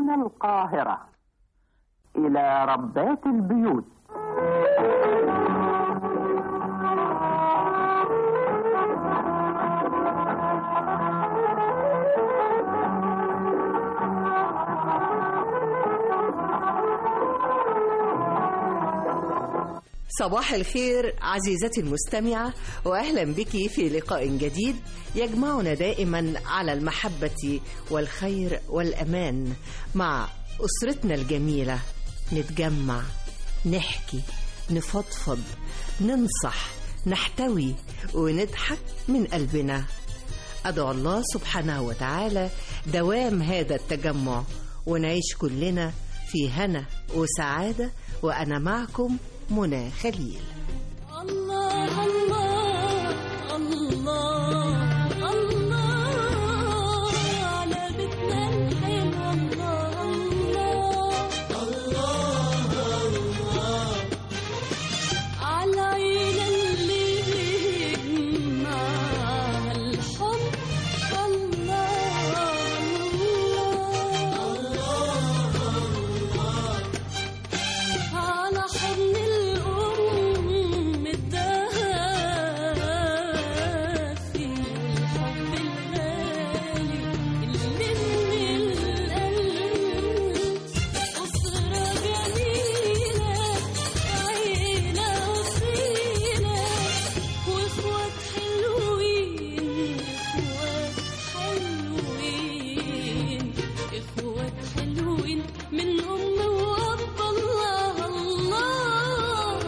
من القاهرة إلى ربات البيوت صباح الخير عزيزتي المستمعة وأهلا بك في لقاء جديد يجمعنا دائما على المحبة والخير والأمان مع أسرتنا الجميلة نتجمع نحكي نفضفض ننصح نحتوي ونضحك من قلبنا أدعو الله سبحانه وتعالى دوام هذا التجمع ونعيش كلنا في هنا وسعادة وأنا معكم منى خليل الله الله الله الله على بيتنا الحلو الله الله الله على عينا اللي يجمع الحب الله الله على حضن الأم الدافي والحب الغالي اللي من القلب أسرة جميلة عيلة أصيلة وإخوات حلوين إخوات حلوين إخوات حلوين من أم وأب الله الله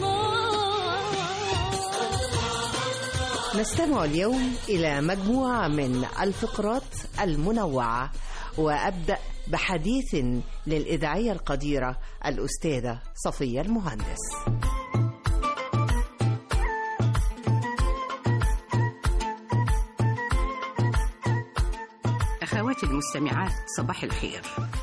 الله نستمع اليوم إلى مجموعة من الفقرات المنوعة وأبدأ بحديث للإذاعية القديرة الأستاذة صفية المهندس أخواتي المستمعات صباح الخير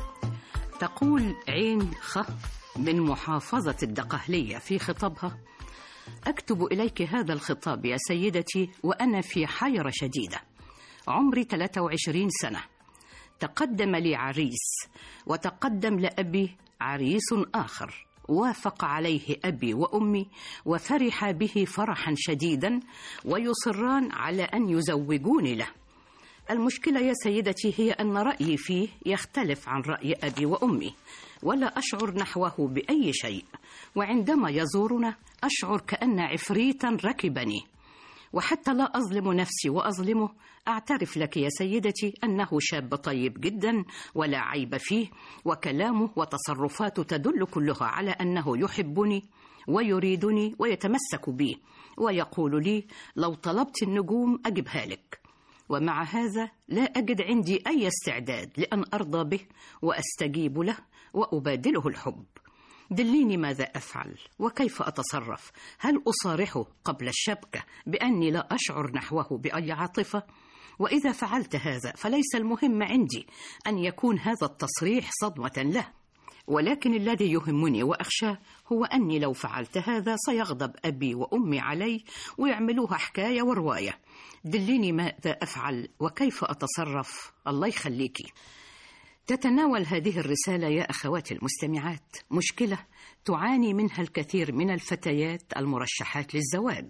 تقول عين خ من محافظة الدقهلية في خطابها أكتب إليك هذا الخطاب يا سيدتي وأنا في حيرة شديدة عمري 23 سنة تقدم لي عريس وتقدم لأبي عريس آخر وافق عليه أبي وأمي وفرح به فرحا شديدا ويصران على أن يزوجوني له المشكلة يا سيدتي هي أن رأيي فيه يختلف عن رأي أبي وأمي ولا أشعر نحوه بأي شيء وعندما يزورنا أشعر كأن عفريتا ركبني وحتى لا أظلم نفسي وأظلمه أعترف لك يا سيدتي أنه شاب طيب جدا ولا عيب فيه وكلامه وتصرفاته تدل كلها على أنه يحبني ويريدني ويتمسك بي ويقول لي لو طلبت النجوم أجبها لك ومع هذا لا أجد عندي أي استعداد لأن أرضى به وأستجيب له وأبادله الحب دليني ماذا أفعل وكيف أتصرف هل أصارحه قبل الشبكة بأني لا أشعر نحوه بأي عاطفة وإذا فعلت هذا فليس المهم عندي أن يكون هذا التصريح صدمة له ولكن الذي يهمني وأخشاه هو أني لو فعلت هذا سيغضب أبي وأمي علي ويعملوها حكاية ورواية دليني ماذا أفعل وكيف أتصرف الله يخليكي تتناول هذه الرسالة يا أخواتي المستمعات مشكلة تعاني منها الكثير من الفتيات المرشحات للزواج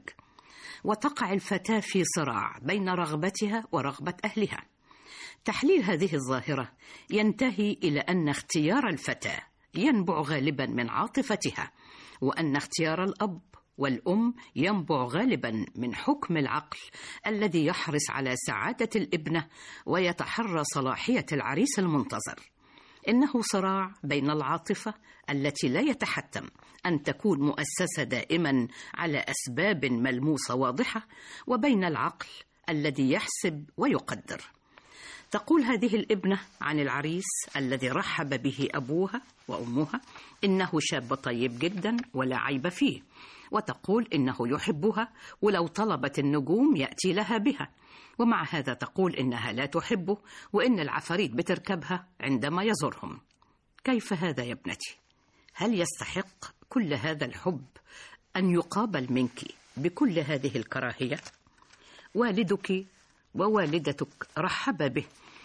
وتقع الفتاة في صراع بين رغبتها ورغبة أهلها تحليل هذه الظاهرة ينتهي إلى أن اختيار الفتاة ينبع غالبا من عاطفتها وأن اختيار الأب والأم ينبع غالبا من حكم العقل الذي يحرص على سعادة الابنة ويتحرى صلاحية العريس المنتظر إنه صراع بين العاطفة التي لا يتحتم أن تكون مؤسسة دائما على أسباب ملموسة واضحة وبين العقل الذي يحسب ويقدر تقول هذه الابنة عن العريس الذي رحب به أبوها وأمها إنه شاب طيب جدا ولا عيب فيه وتقول إنه يحبها ولو طلبت النجوم يأتي لها بها ومع هذا تقول إنها لا تحبه وإن العفاريت بتركبها عندما يزورهم كيف هذا يا ابنتي؟ هل يستحق كل هذا الحب أن يقابل منك بكل هذه الكراهية؟ والدك ووالدتك رحب به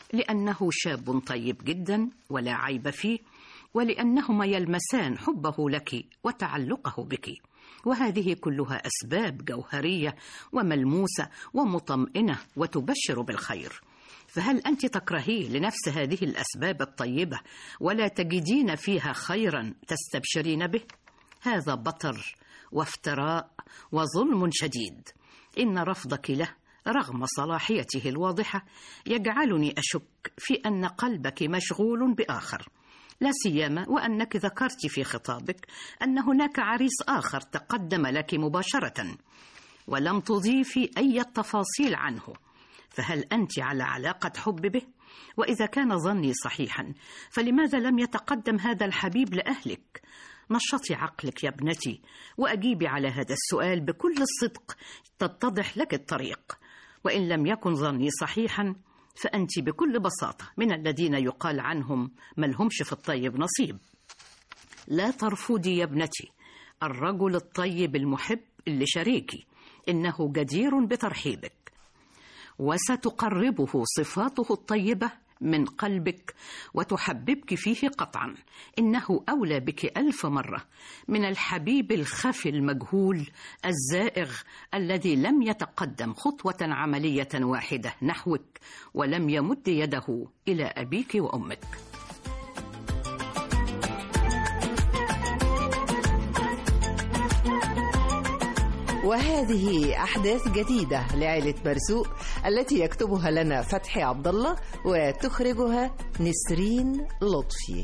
لأنه شاب طيب جدا ولا عيب فيه ولأنهما يلمسان حبه لك وتعلقه بك وهذه كلها أسباب جوهرية وملموسة ومطمئنة وتبشر بالخير فهل أنت تكرهيه لنفس هذه الأسباب الطيبة ولا تجدين فيها خيرا تستبشرين به؟ هذا بطر وافتراء وظلم شديد إن رفضك له رغم صلاحيته الواضحة يجعلني أشك في أن قلبك مشغول بآخر لا سيما وأنك ذكرت في خطابك أن هناك عريس آخر تقدم لك مباشرة ولم تضيفي أي تفاصيل عنه فهل أنت على علاقة حب به؟ وإذا كان ظني صحيحا فلماذا لم يتقدم هذا الحبيب لأهلك؟ نشطي عقلك يا ابنتي وأجيبي على هذا السؤال بكل الصدق تتضح لك الطريق وإن لم يكن ظني صحيحا فأنت بكل بساطة من الذين يقال عنهم ما لهمش في الطيب نصيب لا ترفضي يا ابنتي الرجل الطيب المحب اللي شريكي إنه جدير بترحيبك وستقربه صفاته الطيبة من قلبك وتحببك فيه قطعا إنه أولى بك ألف مرة من الحبيب الخفي المجهول الزائغ الذي لم يتقدم خطوة عملية واحدة نحوك ولم يمد يده إلى أبيك وأمك وهذه أحداث جديدة لعائلة مرزوق التي يكتبها لنا فتحي عبد الله وتخرجها نسرين لطفي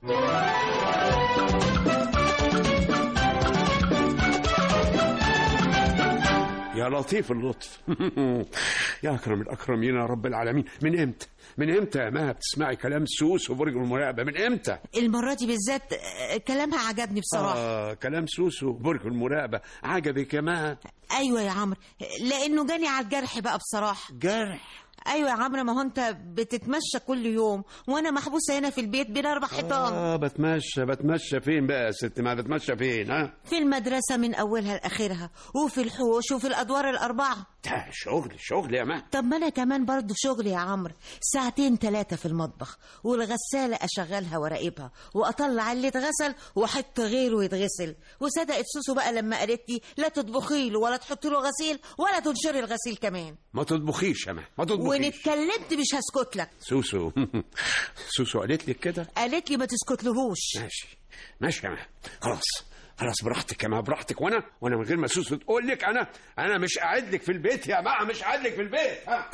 يا لطيف اللطف يا اكرم الاكرمين يا رب العالمين من امتى من امتى يا ما بتسمعي كلام سوس وبرج المراقبه من امتى المرة دي بالذات آه، كلامها عجبني بصراحة آه كلام سوس وبرج المراقبه عجبك يا ما أيوة يا عمرو لأنه جاني على الجرح بقى بصراحة جرح أيوة يا عمرو ما هو أنت بتتمشى كل يوم وأنا محبوسة هنا في البيت بين أربع حيطان اه بتمشى بتمشى فين بقى يا ست ما بتمشى فين ها في المدرسة من أولها لآخرها وفي الحوش وفي الأدوار الأربعة ده شغل شغل يا ما طب ما أنا كمان برضه شغلي يا عمرو ساعتين ثلاثة في المطبخ والغسالة أشغلها وراقبها وأطلع اللي اتغسل وأحط غيره يتغسل وصدقت سوسو بقى لما قالت لي لا تطبخي له ولا تحطي له غسيل ولا تنشري الغسيل كمان ما تطبخيش يا ما ما تطبخيش وإن اتكلمت مش هسكت لك سوسو سوسو قالت لك كده قالت لي ما تسكتلهوش ماشي ماشي يا ما خلاص خلاص براحتك يا ما براحتك وانا وانا من غير ما سوسو تقول لك انا انا مش قاعد لك في البيت يا ما مش قاعد لك في البيت ها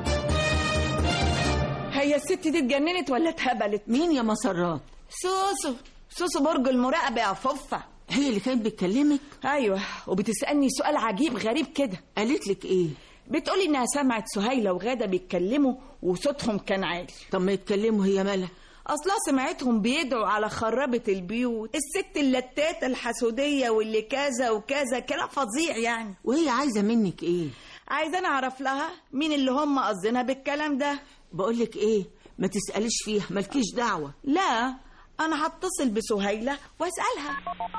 هي الست دي اتجننت ولا اتهبلت مين يا مسرات سوسو سوسو برج المراقبة يا ففة هي اللي كانت بتكلمك ايوه وبتسألني سؤال عجيب غريب كده قالت لك ايه بتقولي انها سمعت سهيلة وغادة بيتكلموا وصوتهم كان عالي طب ما يتكلموا هي مالها اصلا سمعتهم بيدعوا على خرابة البيوت الست اللتاتة الحسودية واللي كذا وكذا كلام فظيع يعني وهي عايزه منك ايه عايزة انا اعرف لها مين اللي هم قصدنا بالكلام ده بقول لك ايه ما تساليش فيها مالكيش دعوه لا انا هتصل بسهيلة واسألها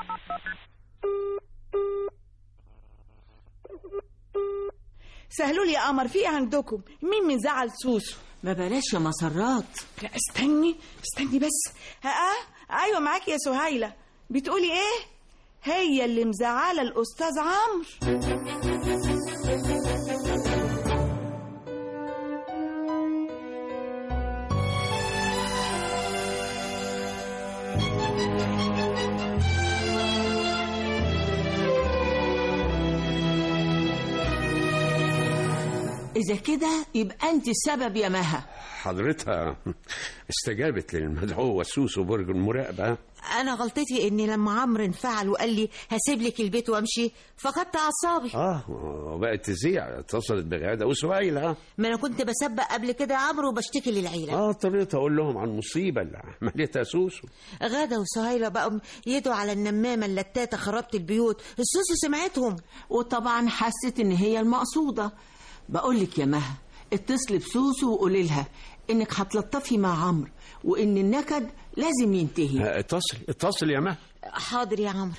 سهلوا لي يا قمر في ايه عندكم مين من زعل سوسو ما بلاش يا مسرات لا استني استني بس ها ايوه معاكي يا سهيلة بتقولي ايه هي اللي مزعله الاستاذ عمرو اذا كده يبقى انت السبب يا مها حضرتها استجابت للمدعوة سوسو برج المراقبة أنا غلطتي إني لما عمرو انفعل وقال لي هسيب لك البيت وأمشي فقدت أعصابي اه وبقت تذيع اتصلت بغادة وسهيل ها ما أنا كنت بسبق قبل كده عمرو وبشتكي للعيلة اه اضطريت اقول لهم عن المصيبة اللي عملتها سوسو غادة وسهيلة بقوا يدعوا على النمامة اللتاتة خربت البيوت السوسو سمعتهم وطبعا حست ان هي المقصوده بقول لك يا مها اتصلي بسوسو وقولي لها انك هتلطفي مع عمرو وان النكد لازم ينتهي آه، اتصل اتصل يا مها حاضر يا عمرو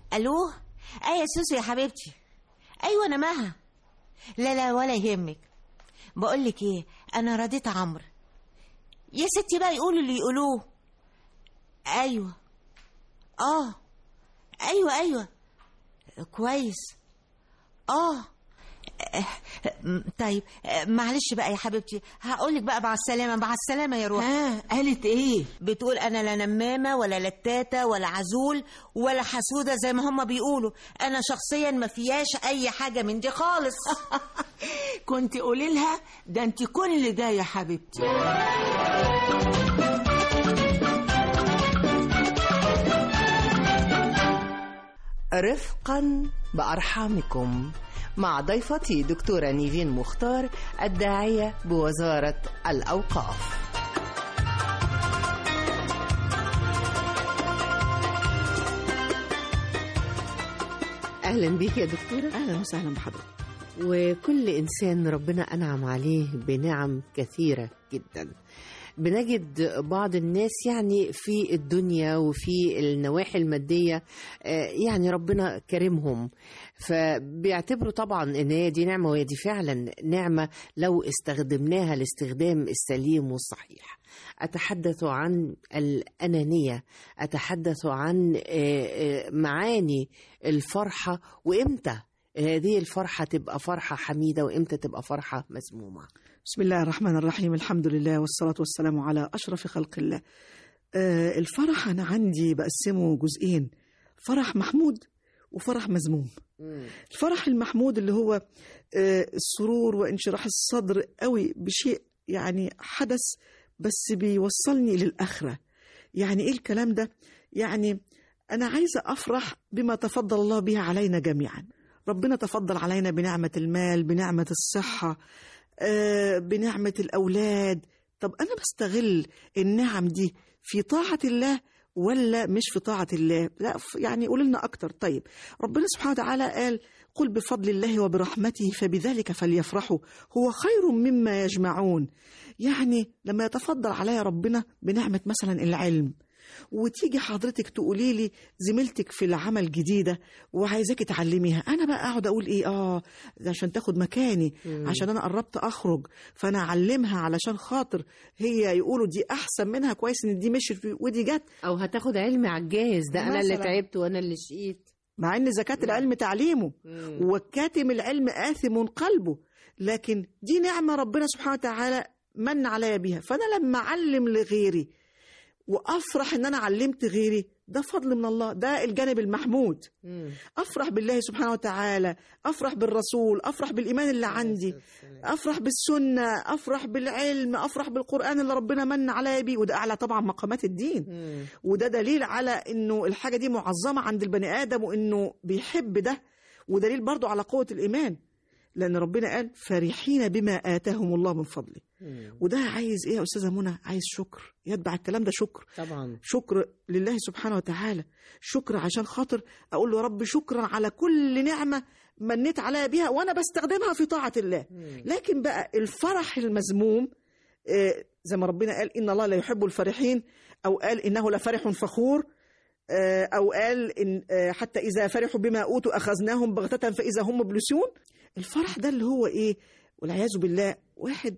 الو ايه يا سوسو يا حبيبتي ايوه انا مها لا لا ولا يهمك بقول لك ايه انا رضيت عمرو يا ستي بقى يقولوا اللي يقولوه ايوه اه ايوه ايوه كويس اه آه، م- طيب آه، معلش بقى يا حبيبتي هقول لك بقى مع السلامه مع السلامه يا روح ها قالت ايه بتقول انا لا نمامه ولا لتاته ولا عزول ولا حسوده زي ما هما بيقولوا انا شخصيا ما فياش اي حاجه من دي خالص كنت قولي لها ده انت كل ده يا حبيبتي رفقا بأرحامكم مع ضيفتي دكتورة نيفين مختار الداعية بوزارة الأوقاف أهلا بيك يا دكتورة اهلا وسهلا بحضرتك وكل إنسان ربنا أنعم عليه بنعم كثيرة جدا بنجد بعض الناس يعني في الدنيا وفي النواحي المادية آه، يعني ربنا كرمهم فبيعتبروا طبعا ان هي دي نعمة وهي دي فعلا نعمة لو استخدمناها الاستخدام السليم والصحيح أتحدث عن الأنانية أتحدث عن آه، آه، معاني الفرحة وإمتى هذه الفرحة تبقى فرحة حميدة وإمتى تبقى فرحة مسمومة بسم الله الرحمن الرحيم الحمد لله والصلاة والسلام على أشرف خلق الله آه الفرح أنا عندي بقسمه جزئين فرح محمود وفرح مذموم الفرح المحمود اللي هو آه السرور وانشراح الصدر قوي بشيء يعني حدث بس بيوصلني للآخرة يعني إيه الكلام ده يعني أنا عايزة أفرح بما تفضل الله به علينا جميعا ربنا تفضل علينا بنعمة المال بنعمة الصحة آه، بنعمة الأولاد طب أنا بستغل النعم دي في طاعة الله ولا مش في طاعة الله لا ف- يعني قول لنا أكتر طيب ربنا سبحانه وتعالى قال قل بفضل الله وبرحمته فبذلك فليفرحوا هو خير مما يجمعون يعني لما يتفضل عليا ربنا بنعمة مثلا العلم وتيجي حضرتك تقولي لي زميلتك في العمل جديده وعايزاكي تعلميها انا بقى اقعد اقول ايه اه ده عشان تاخد مكاني عشان انا قربت اخرج فانا اعلمها علشان خاطر هي يقولوا دي احسن منها كويس ان دي مشيت في- ودي جت أو هتاخد علم على الجاهز ده أنا اللي مثلاً. تعبت وأنا اللي شقيت مع ان زكاه العلم تعليمه وكاتم العلم آثم قلبه لكن دي نعمة ربنا سبحانه وتعالى من عليا بيها فأنا لما أعلم لغيري وأفرح إن أنا علمت غيري ده فضل من الله ده الجانب المحمود أفرح بالله سبحانه وتعالى أفرح بالرسول أفرح بالإيمان اللي عندي أفرح بالسنة أفرح بالعلم أفرح بالقرآن اللي ربنا من عليا بيه وده أعلى طبعا مقامات الدين وده دليل على انه الحاجه دي معظمه عند البني ادم وانه بيحب ده ودليل برضو على قوه الايمان لان ربنا قال فرحين بما اتاهم الله من فضله وده عايز ايه يا استاذه منى عايز شكر يتبع الكلام ده شكر طبعا شكر لله سبحانه وتعالى شكر عشان خاطر اقول له يا رب شكرا على كل نعمه منيت عليا بيها وانا بستخدمها في طاعه الله لكن بقى الفرح المذموم آه، زي ما ربنا قال ان الله لا يحب الفرحين او قال انه لفرح فخور آه، او قال إن آه، حتى اذا فرحوا بما اوتوا اخذناهم بغته فاذا هم مبلسون الفرح ده اللي هو ايه والعياذ بالله واحد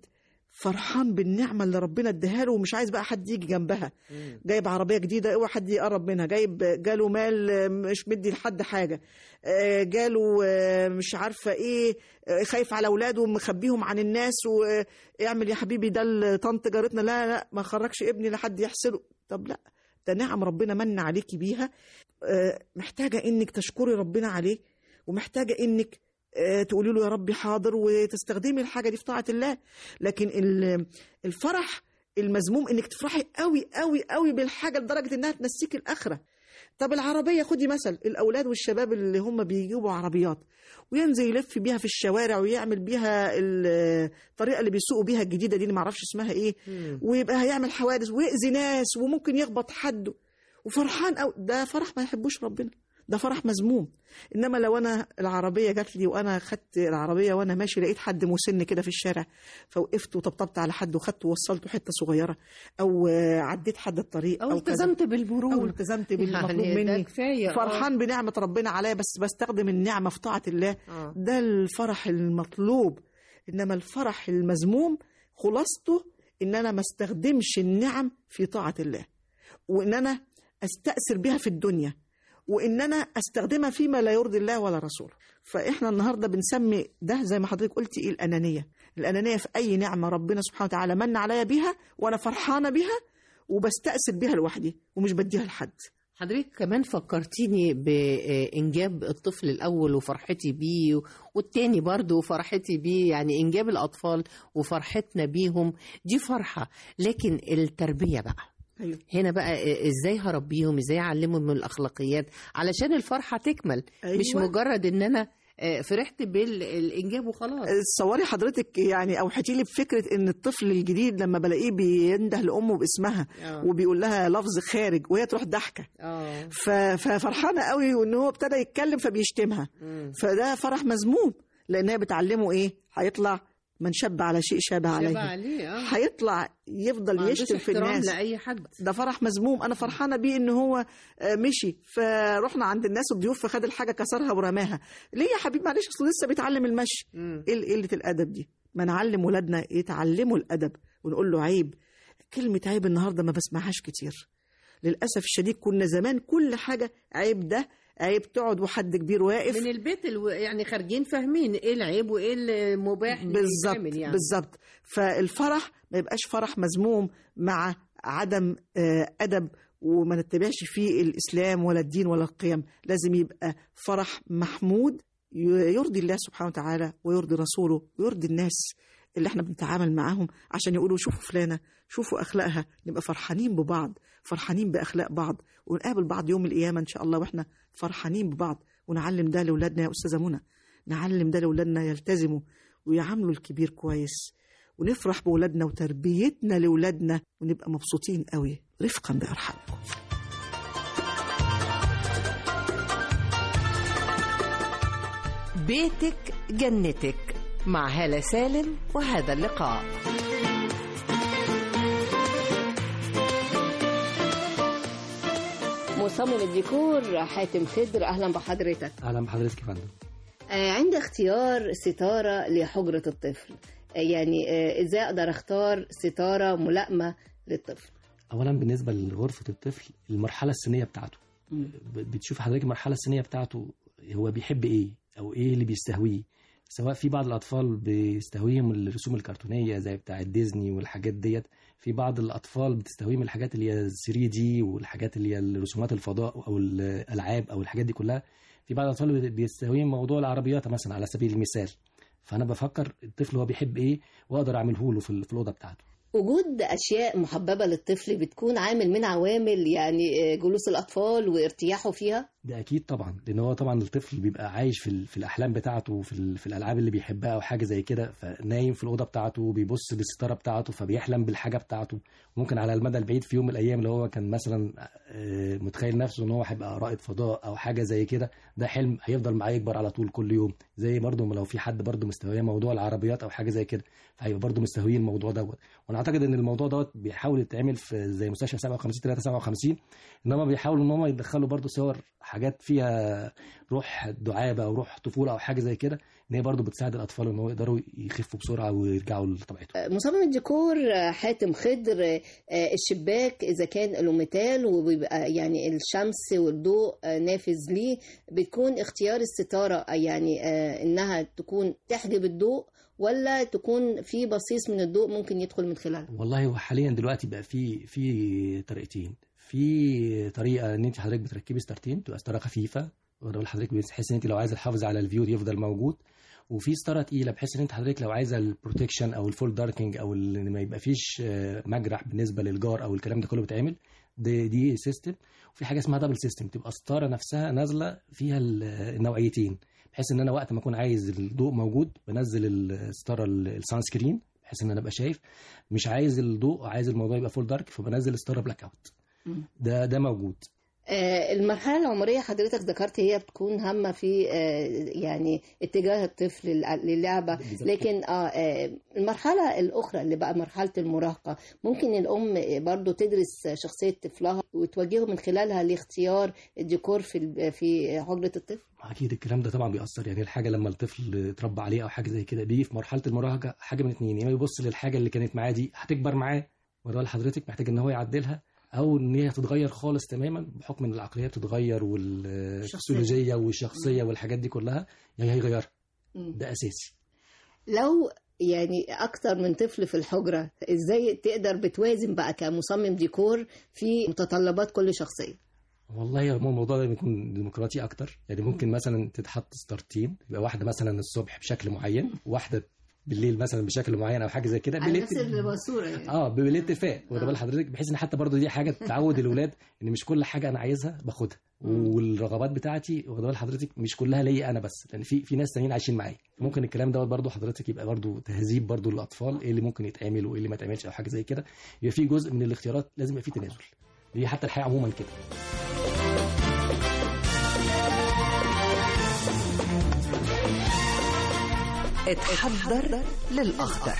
فرحان بالنعمه اللي ربنا اداها له ومش عايز بقى حد يجي جنبها جايب عربيه جديده اوعى حد يقرب منها جايب جاله مال آه، مش مدي لحد حاجه آه، جاله آه، مش عارفه ايه آه، خايف على اولاده ومخبيهم عن الناس واعمل يا حبيبي ده لطنط جارتنا لا لا ما خرجش ابني لحد يحسده طب لا ده نعم ربنا من عليكي بيها آه، محتاجه انك تشكري ربنا عليه ومحتاجه انك آه، تقولي له يا ربي حاضر وتستخدمي الحاجه دي في طاعه الله لكن ال- الفرح المذموم انك تفرحي قوي قوي قوي بالحاجه لدرجه انها تنسيك الاخره طب العربيه خدي مثل الاولاد والشباب اللي هم بيجيبوا عربيات وينزل يلف بيها في الشوارع ويعمل بيها ال- الطريقه اللي بيسوقوا بيها الجديده دي اللي معرفش اسمها ايه ويبقى هيعمل حوادث ويأذي ناس وممكن يخبط حد وفرحان أو ده فرح ما يحبوش ربنا ده فرح مذموم انما لو انا العربيه جات لي وانا خدت العربيه وانا ماشي لقيت حد مسن كده في الشارع فوقفت وطبطبت على حد وخدته ووصلته حته صغيره او آه، عديت حد الطريق او كذا. التزمت بالمرور او التزمت بالمطلوب يعني ده مني كفايه آه. فرحان بنعمه ربنا عليا بس بستخدم النعمه في طاعه الله آه. ده الفرح المطلوب انما الفرح المذموم خلاصته ان انا ما استخدمش النعم في طاعه الله وان انا استاثر بها في الدنيا وان انا استخدمها فيما لا يرضي الله ولا رسوله فاحنا النهارده بنسمي ده زي ما حضرتك قلتي ايه الانانيه الانانيه في اي نعمه ربنا سبحانه وتعالى من عليا بيها وانا فرحانه بيها وبستاثر بيها لوحدي ومش بديها لحد حضرتك كمان فكرتيني بإنجاب الطفل الأول وفرحتي بيه والتاني برضه وفرحتي بيه يعني إنجاب الأطفال وفرحتنا بيهم دي فرحة لكن التربية بقى أيوة. هنا بقى إزاي هربيهم إزاي أعلمهم من الأخلاقيات علشان الفرحة تكمل أيوة. مش مجرد إن أنا آه، فرحت بالإنجاب وخلاص تصوري حضرتك يعني اوحتي لي بفكره ان الطفل الجديد لما بلاقيه بينده لامه باسمها آه. وبيقول لها لفظ خارج وهي تروح ضحكه اه ف- ففرحانه قوي وان هو ابتدى يتكلم فبيشتمها مم. فده فرح مذموم لان هي بتعلمه ايه هيطلع من شب على شيء شاب شبه عليه عليه اه هيطلع يفضل ما عندوش يشتم في احترام الناس لأي حد ده فرح مذموم انا فرحانه بيه ان هو آه، مشي فرحنا عند الناس الضيوف فخد الحاجه كسرها ورماها ليه يا حبيبي معلش اصل لسه بيتعلم المشي مم. ايه قله الادب دي ما نعلم ولادنا يتعلموا الادب ونقول له عيب كلمه عيب النهارده ما بسمعهاش كتير للاسف الشديد كنا زمان كل حاجه عيب ده عيب تقعد وحد كبير واقف من البيت الو... يعني خارجين فاهمين ايه العيب وايه المباح اللي بالظبط يتعمل يعني بالظبط فالفرح ما يبقاش فرح مذموم مع عدم آه، ادب وما نتبعش فيه الاسلام ولا الدين ولا القيم لازم يبقى فرح محمود ي- يرضي الله سبحانه وتعالى ويرضي رسوله ويرضي الناس اللي احنا بنتعامل معاهم عشان يقولوا شوفوا فلانه شوفوا اخلاقها نبقى فرحانين ببعض فرحانين باخلاق بعض ونقابل بعض يوم القيامه ان شاء الله واحنا فرحانين ببعض ونعلم ده لاولادنا يا استاذه منى نعلم ده لاولادنا يلتزموا ويعاملوا الكبير كويس ونفرح بولادنا وتربيتنا لولادنا ونبقى مبسوطين قوي رفقا بأرحامكم بيتك جنتك مع هالة سالم وهذا اللقاء مصمم الديكور حاتم خضر اهلا بحضرتك اهلا بحضرتك يا فندم آه، عند اختيار ستاره لحجره الطفل آه، يعني آه، ازاي اقدر اختار ستاره ملائمه للطفل اولا بالنسبه لغرفه الطفل المرحله السنيه بتاعته مم. ب- بتشوف حضرتك المرحله السنيه بتاعته هو بيحب ايه او ايه اللي بيستهويه سواء في بعض الاطفال بيستهويهم الرسوم الكرتونيه زي بتاعه ديزني والحاجات ديت في بعض الاطفال بتستهويهم الحاجات اللي هي 3 دي والحاجات اللي هي الرسومات الفضاء او الالعاب او الحاجات دي كلها في بعض الاطفال بيستهويهم موضوع العربيات مثلا على سبيل المثال فانا بفكر الطفل هو بيحب ايه واقدر اعمله له في ال- في الاوضه بتاعته وجود اشياء محببه للطفل بتكون عامل من عوامل يعني آه، جلوس الاطفال وارتياحه فيها ده اكيد طبعا لان هو طبعا الطفل بيبقى عايش في, ال- في الاحلام بتاعته في, ال- في الالعاب اللي بيحبها او حاجه زي كده فنايم في الاوضه بتاعته بيبص للستاره بتاعته فبيحلم بالحاجه بتاعته ممكن على المدى البعيد في يوم من الايام اللي هو كان مثلا آه، متخيل نفسه ان هو هيبقى رائد فضاء او حاجه زي كده ده حلم هيفضل معاه يكبر على طول كل يوم زي برضه لو في حد برضه مستهويه موضوع العربيات او حاجه زي كده فهيبقى برضه مستهويه الموضوع دوت وانا اعتقد ان الموضوع دوت بيحاول يتعمل في زي مستشفى 57 357 ان هم بيحاولوا ان هم يدخلوا برضه صور حاجات فيها روح دعابه او روح طفوله او حاجه زي كده ان هي برضه بتساعد الاطفال ان هو يقدروا يخفوا بسرعه ويرجعوا لطبيعتهم آه، مصمم الديكور آه، حاتم خضر آه، آه، الشباك اذا كان الوميتال وبيبقى يعني الشمس والضوء آه، نافذ ليه بتكون اختيار الستاره آه، يعني آه، انها تكون تحجب الضوء ولا تكون في بصيص من الضوء ممكن يدخل من خلالها والله هو حاليا دلوقتي بقى في في طريقتين في طريقه ان انت حضرتك بتركبي ستارتين تبقى ستاره خفيفه وانا بقول لحضرتك بحيث ان انت لو عايزه تحافظي على الفيو يفضل موجود وفي ستاره تقيله بحيث ان انت حضرتك لو عايزه البروتكشن او الفول داركينج او ال- ان ما يبقى فيش آه، مجرح بالنسبه للجار او الكلام ده كله بيتعمل دي دي سيستم وفي حاجه اسمها دبل سيستم تبقى ستاره نفسها نازله فيها ال- النوعيتين بحيث ان انا وقت ما اكون عايز الضوء موجود بنزل الستاره السان سكرين بحيث ان انا ابقى شايف مش عايز الضوء عايز الموضوع يبقى فول دارك فبنزل ستاره بلاك اوت مم. ده ده موجود آه، المرحلة العمرية حضرتك ذكرت هي بتكون هامة في آه، يعني اتجاه الطفل للع- للعبة بالظبط. لكن آه، آه، المرحلة الأخرى اللي بقى مرحلة المراهقة ممكن الأم برضو تدرس شخصية طفلها وتوجهه من خلالها لاختيار الديكور في ال- في حجرة الطفل اكيد الكلام ده طبعا بيأثر يعني الحاجه لما الطفل اتربى عليه او حاجه زي كده بيجي في مرحله المراهقه حاجه من اتنين يا اما يبص للحاجه اللي كانت معاه دي هتكبر معاه وده لحضرتك محتاج ان هو يعدلها او ان هي تتغير خالص تماما بحكم ان العقليه بتتغير والفسيولوجيه والشخصيه والحاجات دي كلها يعني هيغيرها مم. ده اساسي لو يعني اكتر من طفل في الحجره ازاي تقدر بتوازن بقى كمصمم ديكور في متطلبات كل شخصيه والله هو الموضوع ده بيكون ديمقراطي اكتر يعني ممكن مثلا تتحط ستارتين يبقى واحده مثلا الصبح بشكل معين واحده بالليل مثلا بشكل معين او حاجه زي كده على بالات- نفس الصوره يعني اه بالاتفاق واخد بال حضرتك بحيث ان حتى برضو دي حاجه تعود الولاد ان مش كل حاجه انا عايزها باخدها والرغبات بتاعتي واخد بال حضرتك مش كلها ليا انا بس لان في في ناس تانيين عايشين معايا ممكن الكلام دوت برضو حضرتك يبقى برضو تهذيب برضو للاطفال ايه اللي ممكن يتعمل وايه اللي ما يتعملش او حاجه زي كده يبقى في جزء من الاختيارات لازم يبقى في تنازل دي حتى الحياه عموما كده اتحضر للأخضر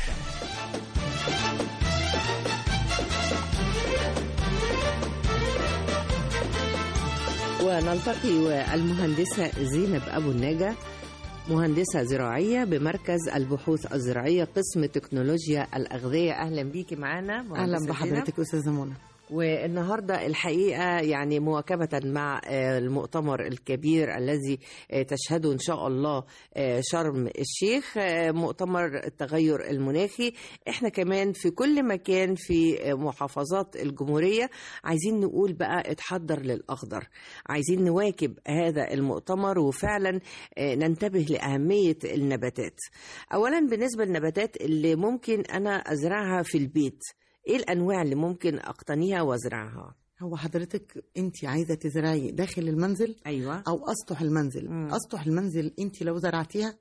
ونلتقي والمهندسة زينب أبو النجا مهندسة زراعية بمركز البحوث الزراعية قسم تكنولوجيا الأغذية أهلا بيكي معانا اهلا مهندسة زينب. بحضرتك استاذه منى والنهارده الحقيقه يعني مواكبه مع آه، المؤتمر الكبير الذي آه، تشهده ان شاء الله آه، شرم الشيخ آه، مؤتمر التغير المناخي احنا كمان في كل مكان في آه، محافظات الجمهوريه عايزين نقول بقى اتحضر للاخضر عايزين نواكب هذا المؤتمر وفعلا آه، ننتبه لاهميه النباتات اولا بالنسبه للنباتات اللي ممكن انا ازرعها في البيت ايه الانواع اللي ممكن اقتنيها وازرعها هو حضرتك انت عايزه تزرعي داخل المنزل ايوه او اسطح المنزل مم. اسطح المنزل انت لو زرعتيها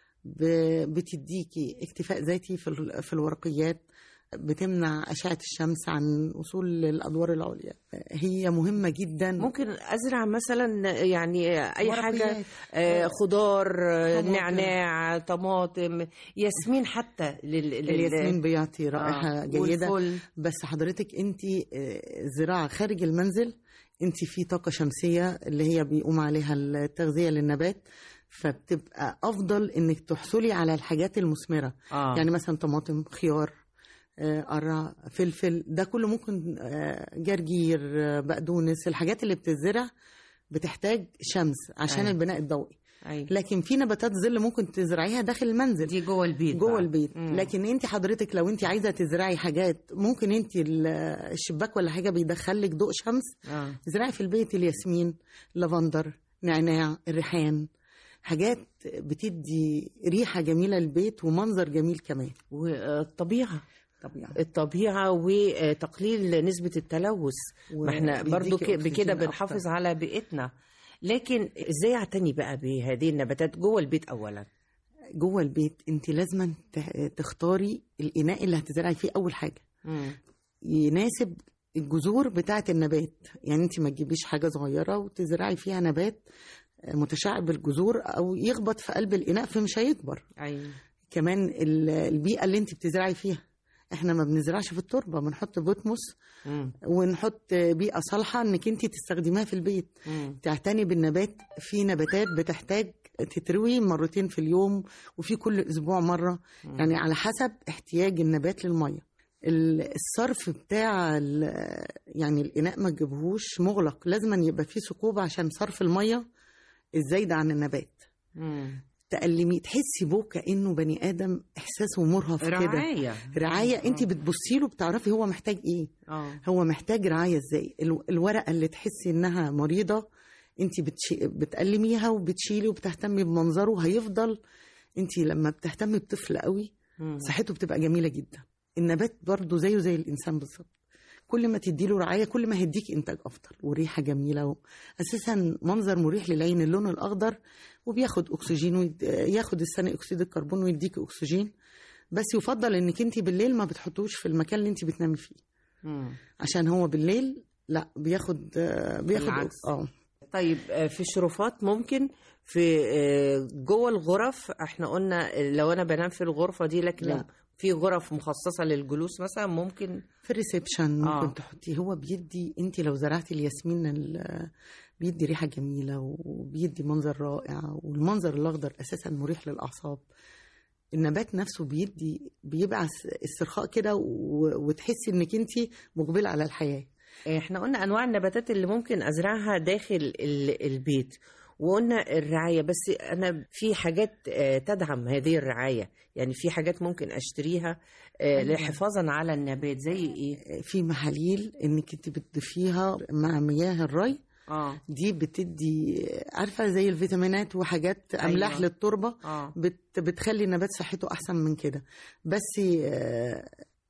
ب- بتديكي اكتفاء ذاتي في ال- في الورقيات بتمنع اشعه الشمس عن وصول للادوار العليا هي مهمه جدا ممكن ازرع مثلا يعني اي حاجه ورقيات. آه، خضار آه، طماطم. نعناع طماطم ياسمين حتى لل... لل... الياسمين بيعطي رائحه آه، جيده والفل. بس حضرتك انت زراعه خارج المنزل انت في طاقه شمسيه اللي هي بيقوم عليها التغذيه للنبات فبتبقى افضل انك تحصلي على الحاجات المثمره آه. يعني مثلا طماطم خيار آه، قرع فلفل ده كله ممكن آه، جرجير آه، بقدونس الحاجات اللي بتزرع بتحتاج شمس عشان أيوة. البناء الضوئي أيوة. لكن في نباتات ظل ممكن تزرعيها داخل المنزل دي جوه البيت جوه بقى. البيت مم. لكن انت حضرتك لو انت عايزه تزرعي حاجات ممكن انت ال- الشباك ولا حاجه بيدخل لك ضوء شمس آه. زرعي في البيت الياسمين لافندر نعناع الريحان حاجات بتدي ريحه جميله للبيت ومنظر جميل كمان والطبيعه طبيعه الطبيعه وتقليل نسبه التلوث ما احنا برضو وبيديكي ك- بكده أكسجين بنحافظ أكتر. على بيئتنا لكن ازاي اعتني بقى بهذه النباتات جوه البيت اولا جوه البيت انت لازم تختاري الاناء اللي هتزرعي فيه اول حاجه مم. يناسب الجذور بتاعه النبات يعني انت ما تجيبيش حاجه صغيره وتزرعي فيها نبات متشعب الجذور او يخبط في قلب الاناء فمش هيكبر ايوه كمان ال- البيئه اللي انت بتزرعي فيها احنا ما بنزرعش في التربه بنحط بوتموس مم. ونحط بيئه صالحه انك انت تستخدميها في البيت مم. تعتني بالنبات في نباتات بتحتاج تتروي مرتين في اليوم وفي كل اسبوع مره مم. يعني على حسب احتياج النبات للميه ال- الصرف بتاع ال- يعني الاناء ما تجيبهوش مغلق لازم يبقى فيه ثقوب عشان صرف الميه الزايده عن النبات مم. تألمي تحسي بيه كأنه بني آدم إحساسه مرهف كده رعاية. رعاية آه. أنت بتبصي له بتعرفي هو محتاج إيه اه هو محتاج رعاية إزاي الو- الورقة اللي تحسي إنها مريضة أنت بتشي... بتألميها وبتشيلي وبتهتمي بمنظره هيفضل أنت لما بتهتمي بطفل قوي مم. صحته بتبقى جميلة جدا النبات برضه زيه زي الإنسان بالظبط كل ما تديله رعاية كل ما هيديك إنتاج أفضل وريحة جميلة و... أساسا منظر مريح للعين اللون الأخضر وبياخد أكسجين ويد... ياخد الثاني أكسيد الكربون ويديك أكسجين بس يفضل إنك أنت بالليل ما بتحطوش في المكان اللي أنت بتنامي فيه مم. عشان هو بالليل لا بياخد آه، بياخد العكس. اه طيب آه، في الشرفات ممكن في آه، جوه الغرف احنا قلنا لو انا بنام في الغرفه دي لكن لا. لو في غرف مخصصه للجلوس مثلا ممكن في الريسبشن ممكن آه. آه. تحطيه هو بيدي انت لو زرعتي الياسمين ال- بيدي ريحه جميله وبيدي منظر رائع والمنظر الاخضر اساسا مريح للاعصاب النبات نفسه بيدي بيبعث استرخاء كده و- وتحسي انك انت مقبله على الحياه احنا قلنا انواع النباتات اللي ممكن ازرعها داخل ال- البيت وقلنا الرعايه بس انا في حاجات آه، تدعم هذه الرعايه يعني في حاجات ممكن اشتريها آه، أيوة. لحفاظا على النبات زي ايه في محاليل انك انت بتضيفيها مع مياه الري اه دي بتدي عارفه زي الفيتامينات وحاجات املاح أيوة. للتربه اه بت بتخلي النبات صحته احسن من كده بس آه،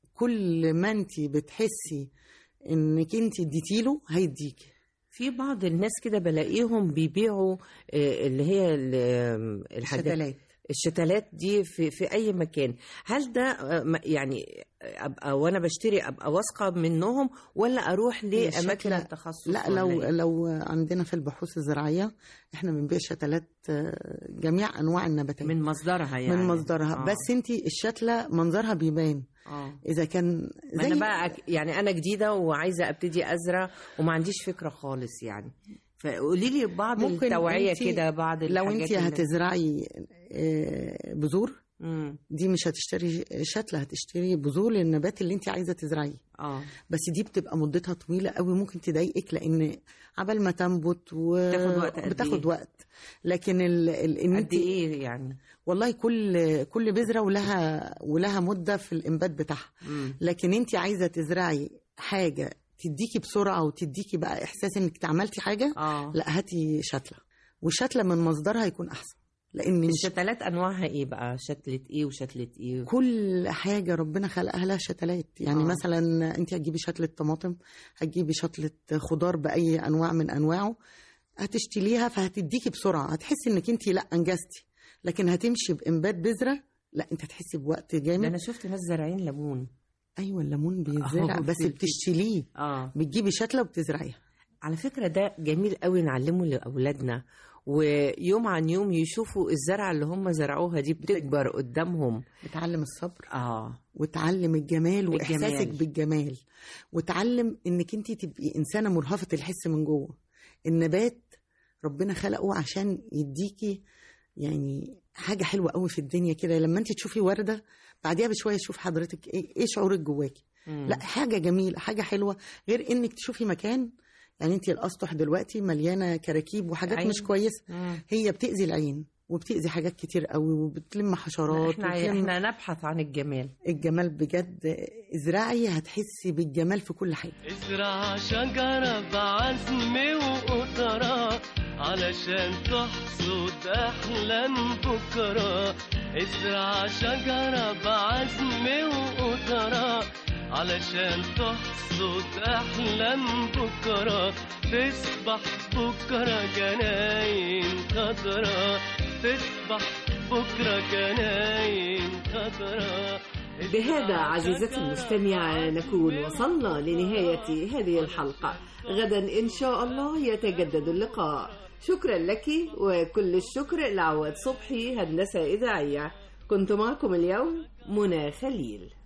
كل ما انت بتحسي انك انت اديتيله هيديكي في بعض الناس كده بلاقيهم بيبيعوا آه، اللي هي ال- الحاجات شتلات الشتلات دي في في اي مكان هل ده آه، م- يعني ابقى وانا بشتري ابقى واثقه منهم ولا اروح لاماكن الشتلة- التخصص لا ولا لو إيه؟ لو عندنا في البحوث الزراعيه احنا بنبيع شتلات آه، جميع انواع النباتات من مصدرها يعني من مصدرها آه. بس انت الشتله منظرها بيبان اه اذا كان ما انا بقى أك- يعني انا جديده وعايزه ابتدي ازرع وما عنديش فكره خالص يعني فقولي لي بعض ممكن التوعيه انتي- كده بعض لو الحاجات انت اللي- هتزرعي آه، بذور مم. دي مش هتشتري شتلة هتشتري بذور للنبات اللي انت عايزه تزرعيه اه بس دي بتبقى مدتها طويله قوي ممكن تضايقك لان عبال ما تنبت و... بتاخد وقت قد بتاخد إيه؟ وقت لكن ال... ال... ان قد انت ايه يعني والله كل كل بذره ولها ولها مده في الانبات بتاعها مم. لكن انت عايزه تزرعي حاجه تديكي بسرعه وتديكي بقى احساس انك عملتي حاجه اه لا هاتي شتله والشتله من مصدرها يكون احسن لان الش- الشتلات انواعها ايه بقى شتله ايه وشتله ايه كل حاجة ربنا خلقها لها شتلات يعني آه. آه. مثلا انت هتجيبي شتلة طماطم هتجيبي شتلة خضار بأي أنواع من أنواعه هتشتليها فهتديكي بسرعة هتحسي انك انت لا أنجزتي لكن هتمشي بإنبات بذرة لا انت هتحسي بوقت ده انا جامد شفت ناس زارعين ليمون ايوه الليمون بيتزرع آه، بس في- بتشتليه اه بتجيبي شتلة وبتزرعيها على فكرة ده جميل قوي نعلمه لأولادنا ويوم عن يوم يشوفوا الزرعة اللي هم زرعوها دي بتكبر قدامهم بتعلم الصبر اه وتعلم الجمال واحساسك الجمال. بالجمال وتعلم انك انت تبقي انسانه مرهفه الحس من جوه النبات ربنا خلقه عشان يديكي يعني حاجه حلوه قوي في الدنيا كده لما انت تشوفي ورده بعديها بشويه تشوف حضرتك ايه, إيه شعورك جواكي مم. لا حاجه جميله حاجه حلوه غير انك تشوفي مكان يعني انت الاسطح دلوقتي مليانه كراكيب وحاجات أيوة. مش كويسه مم. هي بتاذي العين وبتاذي حاجات كتير قوي وبتلم حشرات احنا وبتلم احنا نبحث عن الجمال الجمال بجد ازرعي هتحسي بالجمال في كل حاجه ازرع شجرة بعزم وقدرة علشان تحصد أحلام بكرة ازرع شجرة بعزم وقدرة علشان تحصد أحلام بكرة تصبح بكرة جناين خضرا تصبح بكرة جناين خضرا بهذا عزيزتي المستمعة نكون وصلنا لنهاية هذه الحلقة غدا إن شاء الله يتجدد اللقاء شكرا لك وكل الشكر لعواد صبحي هندسة إذاعية كنت معكم اليوم منى خليل